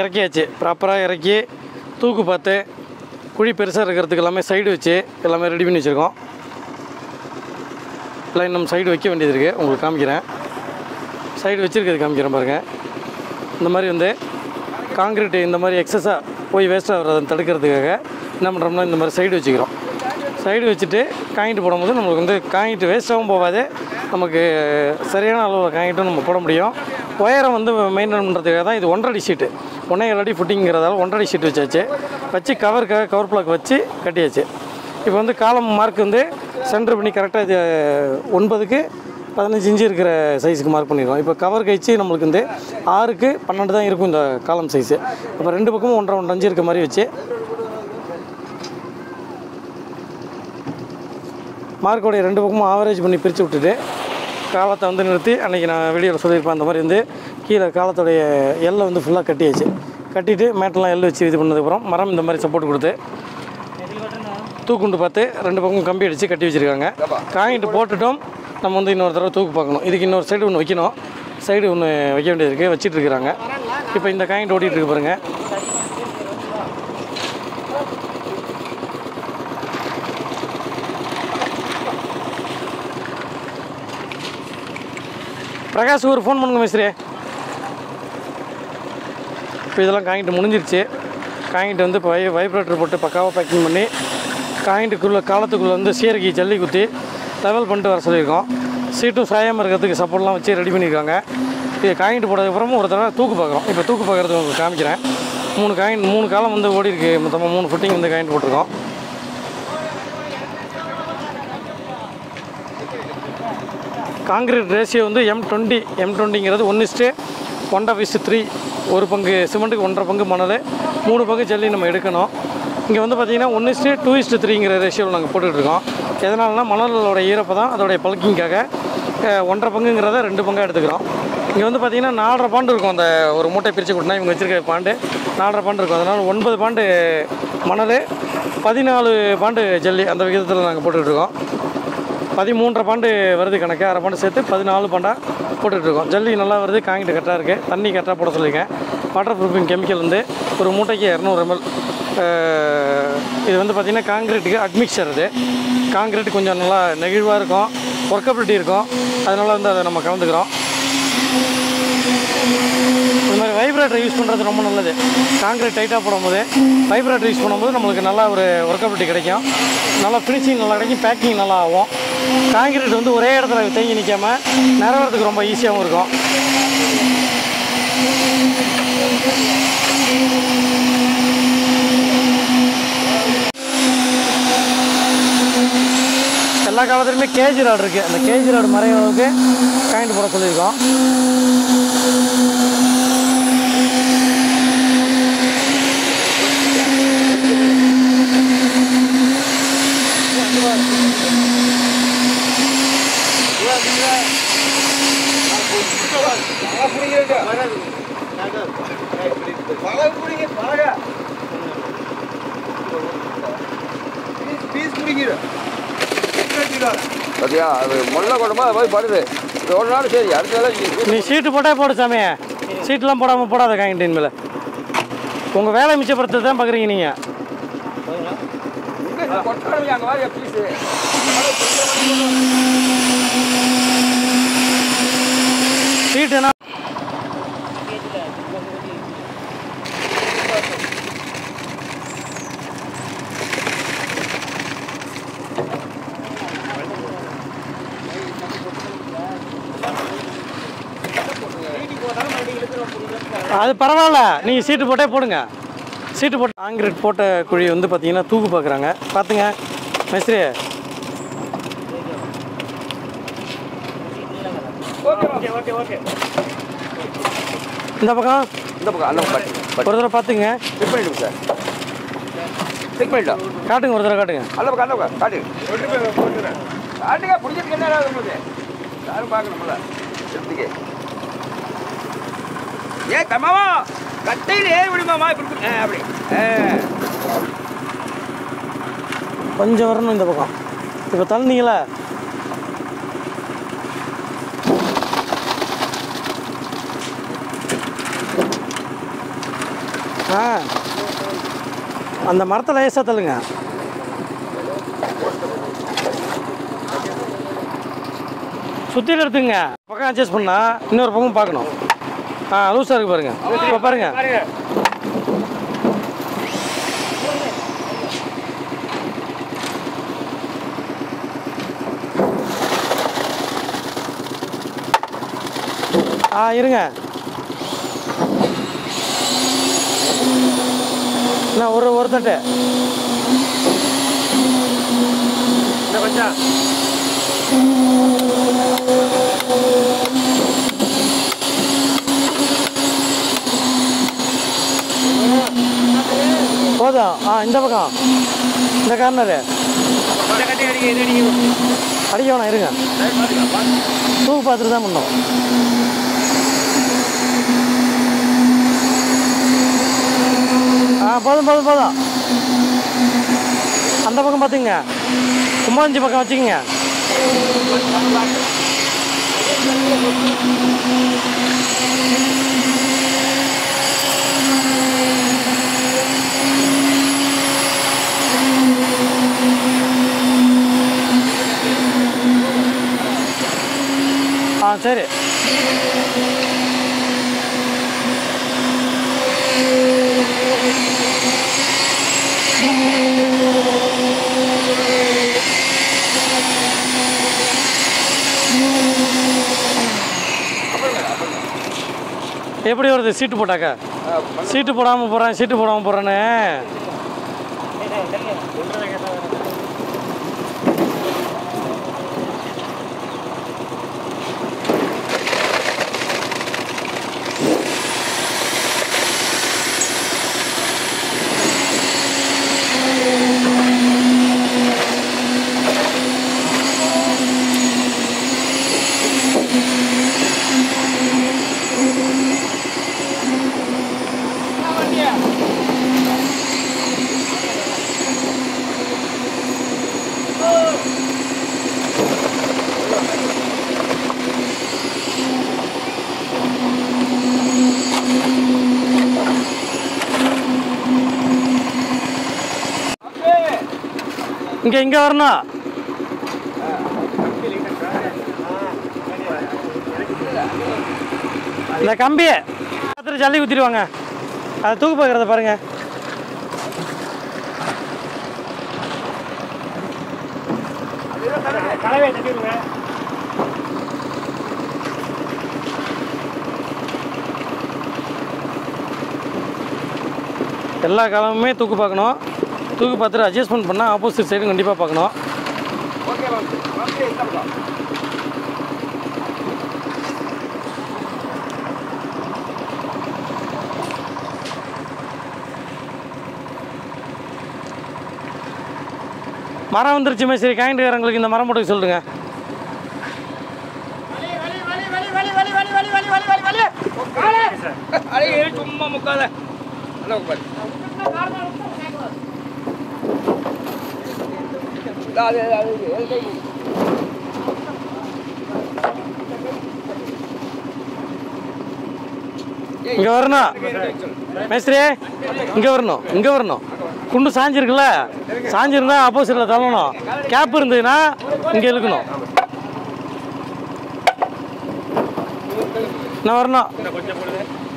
இறக்கியாச்சு ப்ராப்பராக இறக்கி தூக்கு பார்த்து குழி பெருசாக இருக்கிறதுக்கு எல்லாமே சைடு வச்சு எல்லாமே ரெடி பண்ணி வச்சுருக்கோம் எல்லாம் இன்னும் சைடு வைக்க வேண்டியது இருக்குது உங்களுக்கு காமிக்கிறேன் சைடு வச்சுருக்கிறது காமிக்கிறேன் பாருங்கள் இந்த மாதிரி வந்து காங்கிரீட் இந்த மாதிரி எக்ஸஸாக போய் வேஸ்ட்டாக வர்றதை தடுக்கிறதுக்காக என்ன பண்ணுறோம்னா இந்த மாதிரி சைடு வச்சுக்கிறோம் சைடு வச்சுட்டு காயின்ட்டு போடும்போது நம்மளுக்கு வந்து காயின்ட்டு வேஸ்ட்டாகவும் போகாது நமக்கு சரியான அளவில் காயின்ட்டும் நம்ம போட முடியும் ஒயரை வந்து மெயின்டைன் பண்ணுறதுக்காக தான் இது ஒன்றரை ஷீட்டு ஒன்றே அடி ஃபுட்டிங்கிறதால ஒன்றரை ஷீட் வச்சாச்சு வச்சு கவருக்காக கவர் பிளாக் வச்சு கட்டியாச்சு இப்போ வந்து காலம் மார்க் வந்து சென்டர் பண்ணி கரெக்டாக இது ஒன்பதுக்கு பதினஞ்சு இன்ச்சு இருக்கிற சைஸுக்கு மார்க் பண்ணிடுவோம் இப்போ கவர் கழிச்சு நம்மளுக்கு வந்து ஆறுக்கு பன்னெண்டு தான் இருக்கும் இந்த காலம் சைஸு இப்போ ரெண்டு பக்கமும் ஒன்றரை ஒன்றரை அஞ்சு இருக்க மாதிரி வச்சு மார்க்கோடைய ரெண்டு பக்கமும் ஆவரேஜ் பண்ணி பிரித்து விட்டுட்டு காலத்தை வந்து நிறுத்தி அன்றைக்கி நான் வீடியோவில் சொல்லியிருப்பேன் அந்த மாதிரி வந்து கீழே காலத்துடைய எல்லை வந்து ஃபுல்லாக கட்டியாச்சு கட்டிட்டு மேட்டெல்லாம் எல் வச்சு இது பண்ணதுக்கப்புறம் மரம் இந்த மாதிரி சப்போர்ட் கொடுத்து தூக்குண்டு பார்த்து ரெண்டு பக்கம் கம்பி அடித்து கட்டி வச்சுருக்காங்க காயின்ட்டு போட்டுட்டும் நம்ம வந்து இன்னொரு தடவை தூக்கு பார்க்கணும் இதுக்கு இன்னொரு சைடு ஒன்று வைக்கணும் சைடு ஒன்று வைக்க வேண்டியது இருக்குது வச்சிட்டு இருக்கிறாங்க இப்போ இந்த காயின்ட் ஓட்டிகிட்டு இருக்கு பாருங்கள் பிரகாஷ் ஒரு ஃபோன் பண்ணுங்க மிஸ்ரே இப்போ இதெல்லாம் காங்கிட்டு முடிஞ்சிருச்சு காங்கிட்டு வந்து இப்போ வை வைப்ரேட்டர் போட்டு பக்காவாக பேக்கிங் பண்ணி காயின்ட்டுக்குள்ளே காலத்துக்குள்ளே வந்து சீரகி ஜல்லி குத்தி லெவல் பண்ணிட்டு வர சொல்லியிருக்கோம் சீட்டும் சாயாமல் இருக்கிறதுக்கு சப்போர்ட்லாம் வச்சு ரெடி பண்ணியிருக்காங்க இது காயின்ட்டு போட்டதுக்கப்புறமும் ஒரு தடவை தூக்கு பார்க்குறோம் இப்போ தூக்கு பார்க்குறது உங்களுக்கு காமிக்கிறேன் மூணு காயின் மூணு காலம் வந்து ஓடி இருக்கு மொத்தமாக மூணு ஃபுட்டிங் வந்து காயின்ட் போட்டிருக்கோம் காங்கிரீட் ரேஷியோ வந்து எம் டுவெண்ட்டி எம் டுவெண்ட்டிங்கிறது ஒன் இஸ்ட்டு ஒன்றரை இஸ்ட்டு த்ரீ ஒரு பங்கு சிமெண்ட்டுக்கு ஒன்றரை பங்கு மணல் மூணு பங்கு ஜல்லி நம்ம எடுக்கணும் இங்கே வந்து பார்த்தீங்கன்னா ஒன் இஸ்ட்டு டூ இஸ்ட்டு த்ரீங்கிற ரேஷியோவில் நாங்கள் போட்டுட்ருக்கோம் எதனாலனா மணலோட ஈரப்பதம் அதோடைய பல்கிங்காக அஹ், ஒன்றரை பங்குங்கிறத ரெண்டு பங்காக எடுத்துக்கிறோம் இங்கே வந்து பார்த்தீங்கன்னா நாலரை பாண்டு இருக்கும் அந்த ஒரு மூட்டை பிரித்து கொடுத்தா இவங்க வச்சுருக்க பாண்டு நாலரை பாண்டு இருக்கும் அதனால் ஒன்பது பாண்டு மணல் பதினாலு பாண்டு ஜல்லி அந்த விகிதத்தில் நாங்கள் போட்டுட்ருக்கோம் பதிமூன்றரை பாண்டு வருது கணக்கு அரை பாண்டு சேர்த்து பதினாலு பாண்டாக போட்டுட்ருக்கோம் ஜல்லி நல்லா வருது காங்கிட்டு கரெக்டாக இருக்குது தண்ணி கரெக்டாக போட சொல்லியிருக்கேன் வாட்டர் ப்ரூஃபிங் கெமிக்கல் வந்து ஒரு மூட்டைக்கு இரநூறு எம்எல் இது வந்து பார்த்திங்கன்னா காங்கிரீட்டுக்கு அட்மிக்சர் இது காங்கிரீட் கொஞ்சம் நல்லா நெகிழ்வாக இருக்கும் ஒர்க்கபிலிட்டி இருக்கும் அதனால் வந்து அதை நம்ம கலந்துக்கிறோம் இந்த மாதிரி வைப்ரேட்டர் யூஸ் பண்ணுறது ரொம்ப நல்லது காங்கிரீட் டைட்டாக போடும்போது வைப்ரேட்டர் யூஸ் பண்ணும்போது நம்மளுக்கு நல்லா ஒரு ஒர்க்கபிலிட்டி கிடைக்கும் நல்லா ஃபினிஷிங் நல்லா கிடைக்கும் பேக்கிங் நல்லா ஆகும் காங்கிரீட் வந்து ஒரே இடத்துல தேங்கி நிற்காம நிறவறதுக்கு ரொம்ப ஈஸியாகவும் இருக்கும் எல்லா காலத்துலையுமே கேஜ் ராடு இருக்குது அந்த கேஜ் ராடு மறைய அளவுக்கு காயின்ட் போட சொல்லியிருக்கோம் பார்த்தியா அது முள்ள கொண்டமா அது போய் படுது இது ஒரு நாள் சரி அடுத்த நாள் நீ நீ சீட்டு போட்டே போடு சாமி சீட்டெலாம் போடாமல் போடாத காங்கிட்டின் மேலே உங்கள் வேலை மிச்சப்படுத்த தான் பார்க்குறீங்க நீங்கள் இங்கே கொட்டாரம் அங்கே வாரியா பீஸு சீட்டுனா அது பரவாயில்ல நீங்கள் சீட்டு போட்டே போடுங்க சீட்டு போட்டு காங்கிரீட் போட்ட குழி வந்து பார்த்தீங்கன்னா தூக்கு பார்க்குறாங்க பார்த்துங்க மேஸ்திரி இந்த பக்கம் இந்த பக்கம் அந்த பக்கம் பட்டு ஒரு தடவை பார்த்துங்க செக் பண்ணிவிடுங்க சார் செக் பண்ணிட்டோம் காட்டுங்க ஒரு தடவை காட்டுங்க அந்த பக்கம் அந்த பக்கம் காட்டு காட்டுங்க பிடிக்கிறதுக்கு என்ன ஆகுது உங்களுக்கு யாரும் பார்க்கணும்ல எடுத்துக்க ஏ கம்மாவா கட்டையில் ஏறி விடுமாமா இப்படி இருக்கு. ஆ, அப்படி ஆ. கொஞ்சம் வரணும் இந்த பக்கம் இப்போ தள்ளினீங்களா ஆ அந்த மரத்தை லேசாக தள்ளுங்க சுற்றியில் எடுத்துங்க பக்கம் அட்ஜஸ்ட் பண்ணா இன்னொரு பக்கம் பார்க்கணும் ஆ லூஸாக இருக்கு பாருங்க இப்போ பாருங்க பாருங்க ஆ இருங்க நான் ஒரு ஒரு தட்டு இந்த கொஞ்சம் போதும் ஆ இந்த பக்கம் இந்த கார்னரு கொஞ்சம் கட்டி அடிக்க இது அடிக்கணும் அடிக்க வேணாம் இருங்க தூக்கு பார்த்துட்டு தான் பண்ணோம் ஆ போதும் போதும் போதும் அந்த பக்கம் பார்த்துங்க கும்பாஞ்சி பக்கம் வச்சுக்கோங்க ஆ சரி எப்படி வருது சீட்டு போட்டாக்கா சீட்டு போடாமல் போகிறேன் சீட்டு போடாமல் போகிறேன்னு இங்கே இங்கே வரணும் இந்த கம்பியை பார்த்துட்டு ஜல்லி குத்திடுவாங்க அதை தூக்கு பார்க்குறத பாருங்க கலவையை தட்டிடுங்க எல்லா காலமுமே தூக்கு பார்க்கணும் தூக்கு பார்த்துட்டு அட்ஜஸ்ட்மெண்ட் பண்ணால் ஆப்போசிட் சைடும் கண்டிப்பாக பார்க்கணும் ஓகே வாங்க வாங்க இந்த பக்கம் மரம் வந்துருச்சு மேஸ்திரி காயின்ட்டுக்காரங்களுக்கு இந்த மரம் போட்டு சொல்லுங்க அழகு சும்மா முக்காத நல்லா உட்காரு அது அது அது கை இங்கே வரணும் மேஸ்திரி இங்கே வரணும் இங்கே வரணும் குண்டு சாஞ்சிருக்குல்ல சாஞ்சிருந்தா ஆப்போசிட்டில் தள்ளணும் கேப் இருந்ததுன்னா இங்கே இழுக்கணும் நான் வரணும் கொஞ்சம் போடுது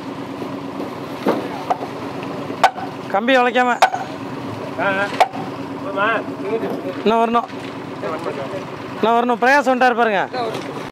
கம்பி வளைக்காம ஆ போதுமா இன்னும் வரணும் நான் வரணும் பிரயாசம் வந்துட்டாரு பாருங்க ஒரு